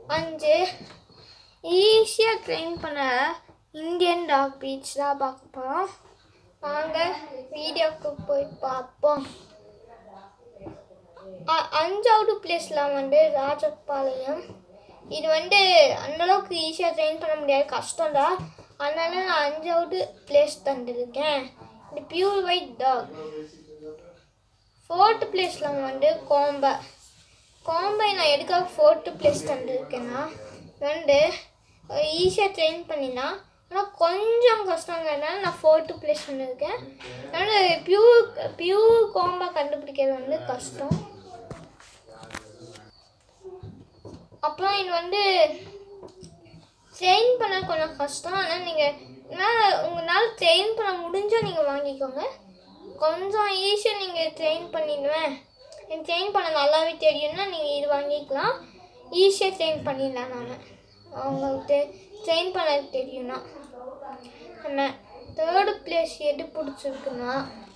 அஞ்சு ஈஸியாக ட்ரெயின் பண்ண இந்தியன் டாக் பீச் தான் பார்க்க போகிறோம் வாங்க வீடியோக்கு போய் பார்ப்போம் அ- அஞ்சாவது பிளேஸில் வந்து ராஜபாளையம் இது வந்து அந்தளவுக்கு ஈஸியாக ட்ரெயின் பண்ண முடியாது கஷ்டம்தான் அதனால நான் அஞ்சாவது பிளேஸ் தந்திருக்கேன் இது பியூர் ஒயிட் டாக் ஃபோர்த்து பிளேஸில் வந்து கோம்பை கோம்பை நான் எதுக்காக ஃபோர்த்து பிளேஸ் தந்திருக்கேன்னா வந்து ஈஸியாக ட்ரெயின் பண்ணினா ஆனால் கொஞ்சம் கஷ்டங்கிறதுனால நான் ஃபோர்த்து பிளேஸ் பண்ணியிருக்கேன் அதனால் பியூர் பியூர் கோம்பை கண்டுபிடிக்கிறது வந்து கஷ்டம் அப்புறம் இது வந்து ட்ரெயின் பண்ண கொஞ்சம் கஷ்டம் ஆனால் நீங்கள் என்னால் உங்களால் ட்ரெயின் பண்ண முடிஞ்சால் நீங்கள் வாங்கிக்கோங்க கொஞ்சம் ஈஸியாக நீங்கள் ட்ரெயின் பண்ணிடுவேன் எனக்கு ட்ரெயின் பண்ண நல்லாவே தெரியும்னா நீங்கள் இது வாங்கிக்கலாம் ஈஸியாக ட்ரெயின் பண்ணிடலாம் நான் உங்களுக்கு ட்ரெயின் பண்ண தெரியும்னா நம்ம தேர்டு பிளேஸ் எது பிடிச்சிருக்குன்னா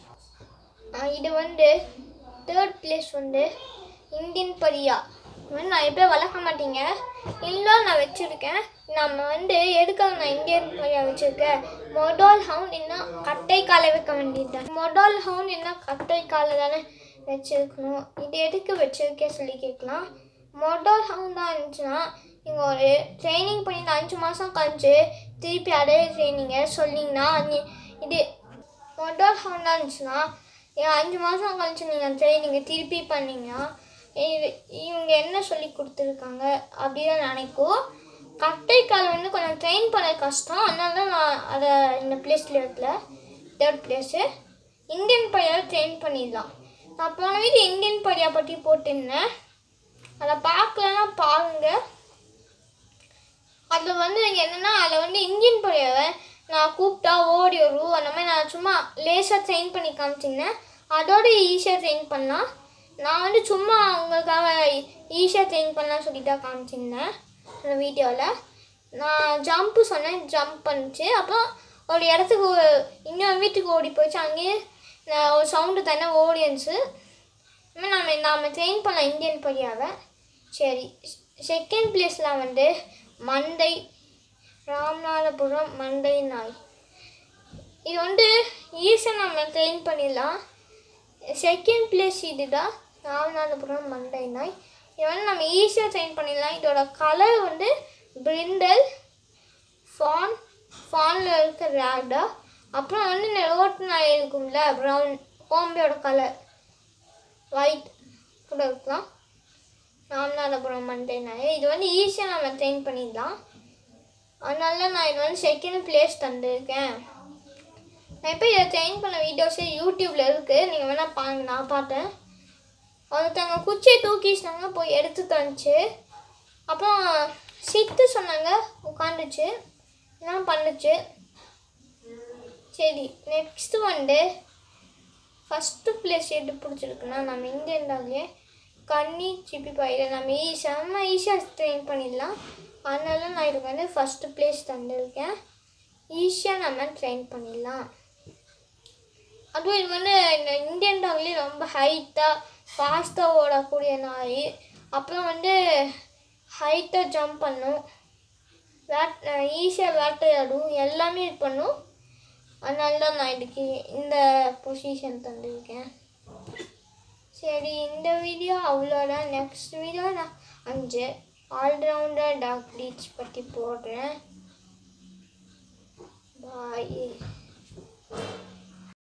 ஆஹ் இது வந்து தேர்ட் பிளேஸ் வந்து இந்தியன் பரியா இது வந்து நிறைய பேர் வளர்க்க மாட்டீங்க இல்லை நான் வச்சுருக்கேன் நம்ம வந்து எதுக்காக நான் இந்தியன் பரியா வச்சுருக்கேன் மொடால் ஹவுண்ட் இன்னும் கட்டை காலை வைக்க வேண்டியது மொடால் ஹவுண்ட் இன்னும் கட்டை காலை தானே வச்சுருக்கணும் இது எதுக்கு வச்சுருக்கேன் சொல்லி கேட்கலாம் மொடால் ஹவுண்டாக இருந்துச்சுன்னா நீங்கள் ஒரு ட்ரைனிங் பண்ணி இந்த அஞ்சு மாதம் கழிச்சு திருப்பி அதே ட்ரைனிங்கை சொன்னீங்கன்னா நீ- இது மொடல் ஹவுண்டாக இருந்துச்சுன்னா ஏன் அஞ்சு மாதம் கழிச்சு நீங்கள் ட்ரைனிங்கை திருப்பி பண்ணீங்கன்னா இது இவங்க என்ன சொல்லி கொடுத்துருக்காங்க அப்படின்னு நினைக்கும் கட்டை கால் வந்து கொஞ்சம் ட்ரெயின் பண்ண கஷ்டம் அதனால தான் நான் அதை இந்த பிளேஸில் வைக்கல தேர்ட் பிளேஸு இந்தியன் பையாவை ட்ரெயின் பண்ணிடலாம் நான் போன வீடு இந்தியன் பையா பற்றி போட்டிருந்தேன் அதை பார்க்கலன்னா பாருங்கள் அதில் வந்து என்னென்னா அதில் வந்து இன்ஜின் படையாவை நான் கூப்பிட்டா ஓடி வரும் அந்த மாதிரி நான் சும்மா லேசாக ட்ரெயின் பண்ணி காமிச்சிருந்தேன் அதோட ஈஸியாக ட்ரெயின் பண்ணலாம் நான் வந்து சும்மா உங்களுக்காக ஈஸியாக ட்ரெயின் பண்ணலாம் சொல்லி தான் காமிச்சிருந்தேன் அந்த வீடியோவில் நான் ஜம்ப்பு சொன்னேன் ஜம்ப் பண்ணுச்சு அப்புறம் ஒரு இடத்துக்கு ஒ- இன்னொரு வீட்டுக்கு ஓடி போச்சு அங்கேயே நான் ஒரு சவுண்டு தானே ஓடியன்ஸு இனிமேல் நம்ம நாம் ட்ரெயின் பண்ணலாம் இந்தியன் பரியாவை சரி செகண்ட் பிளேஸில் வந்து மண்டை ராமநாதபுரம் மண்டை நாய் இது வந்து ஈஸியாக நம்ம ட்ரெயின் பண்ணிடலாம் செகண்ட் பிளேஸ் இதுதான் ராமநாதபுரம் மண்டை நாய் இது வந்து நம்ம ஈஸியாக ட்ரெயின் பண்ணிடலாம் இதோட கலர் வந்து பிரிண்டல் ஃபான் ஃபானில் இருக்க ரேடா அப்புறம் வந்து இந்த ரோட்டு நாய் இருக்கும்ல ப்ரௌன் கோம்பையோட கலர் ஒயிட் கூட இருக்கலாம் ராமநாதபுரம் மண்டை நாய் இது வந்து ஈஸியாக நம்ம ட்ரெயின் பண்ணிடலாம் அதனால நான் இது வந்து செகண்ட் பிளேஸ் தந்திருக்கேன் நான் இப்போ இதை ட்ரெயின் பண்ண வீடியோஸே யூடியூப்பில் இருக்குது நீங்கள் வேணால் பாருங்க நான் பார்த்தேன் ஒருத்தவங்க குச்சியை தூக்கிச்சிட்டாங்க போய் எடுத்து தந்துச்சு அப்புறம் சித்து சொன்னாங்க உட்காந்துச்சு எல்லாம் பண்ணுச்சு சரி நெக்ஸ்ட்டு வந்து ஃபஸ்ட்டு பிளேஸ் எது பிடிச்சிருக்குன்னா நம்ம இந்தியன் டாக்லேயே கன்னி சிப்பி பாயில நம்ம ஈ செம்ம ஈஸியாக ட்ரெயின் பண்ணிடலாம் அதனால நான் இதுக்கு வந்து ஃபஸ்ட்டு பிளேஸ் தந்திருக்கேன் ஈஸியாக நம்ம ட்ரெயின் பண்ணிடலாம் அதுவும் இது வந்து இந்த இந்தியன் டாக்லேயே ரொம்ப ஹைட்டாக ஃபாஸ்ட்டாக ஓடக்கூடிய நாய் அப்புறம் வந்து ஹைட்டாக ஜம்ப் பண்ணும் வேட் ஈஸியாக வேட்டையாடும் எல்லாமே இது பண்ணும் அதனால தான் நான் இதுக்கு இந்த பொசிஷன் தந்திருக்கேன் சரி இந்த வீடியோ அவ்வளோதான் நெக்ஸ்ட் வீடியோ நான் அஞ்சு ஆல்ரவுண்டர் டாக் ப்ளீச் பற்றி போடுறேன் பாய்